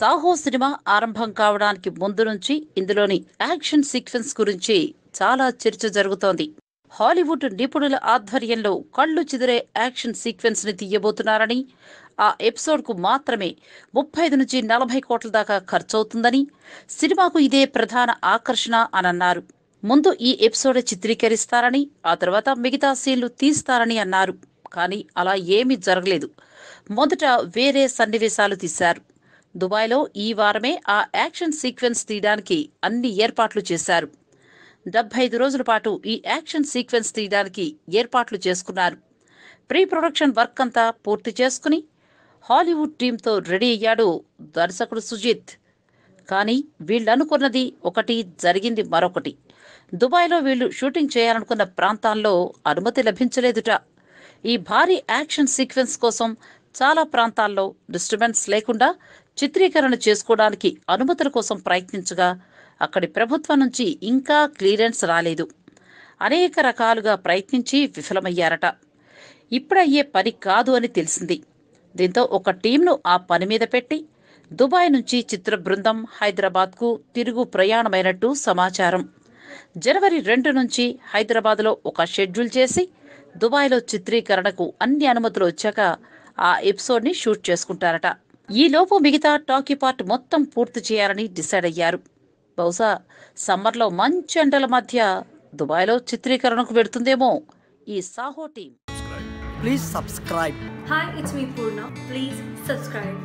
Saaho cinema ఆరంభం కావడానికి ముందు నుంచి ఇందులోని యాక్షన్ సీక్వెన్స్ గురించి చాలా చర్చ జరుగుతోంది హాలీవుడ్ నిపుణుల ఆధ్వర్యంలో కళ్ళు చెదిరే యాక్షన్ సీక్వెన్స్ ని తీయబోతున్నారని ఆ ఎపిసోడ్ కు మాత్రమే ముప్పై ఐదు నుంచి నలభై కోట్ల దాకా ఖర్చవుతుందని సినిమాకు ఇదే ప్రధాన ఆకర్షణ అని అన్నారు ముందు ఈ ఎపిసోడ్ చిత్రీకరిస్తారని ఆ తర్వాత మిగతా సీన్లు తీస్తారని అన్నారు కానీ అలా ఏమీ జరగలేదు మొదట వేరే సన్నివేశాలు తీశారు దుబాయ్లో ఈ వారమే ఆ యాక్షన్ సీక్వెన్స్ తీయడానికి అన్ని ఏర్పాట్లు చేశారు డెబ్బై ఐదు రోజుల పాటు ఈ యాక్షన్ సీక్వెన్స్ తీయడానికి ఏర్పాట్లు చేసుకున్నారు ప్రీ ప్రొడక్షన్ వర్క్ అంతా పూర్తి చేసుకుని హాలీవుడ్ టీంతో రెడీ అయ్యాడు దర్శకుడు సుజిత్ కానీ వీళ్ళనుకున్నది ఒకటి జరిగింది మరొకటి దుబాయ్లో వీళ్ళు షూటింగ్ చేయాలనుకున్న ప్రాంతాల్లో అనుమతి లభించలేదుట ఈ భారీ యాక్షన్ సీక్వెన్స్ కోసం చాలా ప్రాంతాల్లో డిస్టర్బెన్స్ లేకుండా చిత్రీకరణ చేసుకోవడానికి అనుమతుల కోసం ప్రయత్నించగా అక్కడి ప్రభుత్వం నుంచి ఇంకా క్లియరెన్స్ రాలేదు అనేక రకాలుగా ప్రయత్నించి విఫలమయ్యారట ఇప్పుడయ్యే పని కాదు అని తెలిసింది దీంతో ఒక టీంను ఆ పని మీద పెట్టి దుబాయ్ నుంచి చిత్ర బృందం హైదరాబాద్కు తిరుగు ప్రయాణమైనట్టు సమాచారం జనవరి రెండు నుంచి హైదరాబాద్లో ఒక షెడ్యూల్ చేసి దుబాయ్లో చిత్రీకరణకు అన్ని అనుమతులు వచ్చాక ఆ ఎపిసోడ్ని షూట్ చేసుకుంటారట ఈలోపు మిగతా టాకీ పార్ట్ మొత్తం పూర్తి చేయాలని డిసైడ్ అయ్యారు బహుశా సమ్మర్లో మంచి ఎండల మధ్య దుబాయ్లో చిత్రీకరణకు పెడుతుందేమో ఈ Saaho team Please subscribe. Hi, it's me Purna. Please subscribe.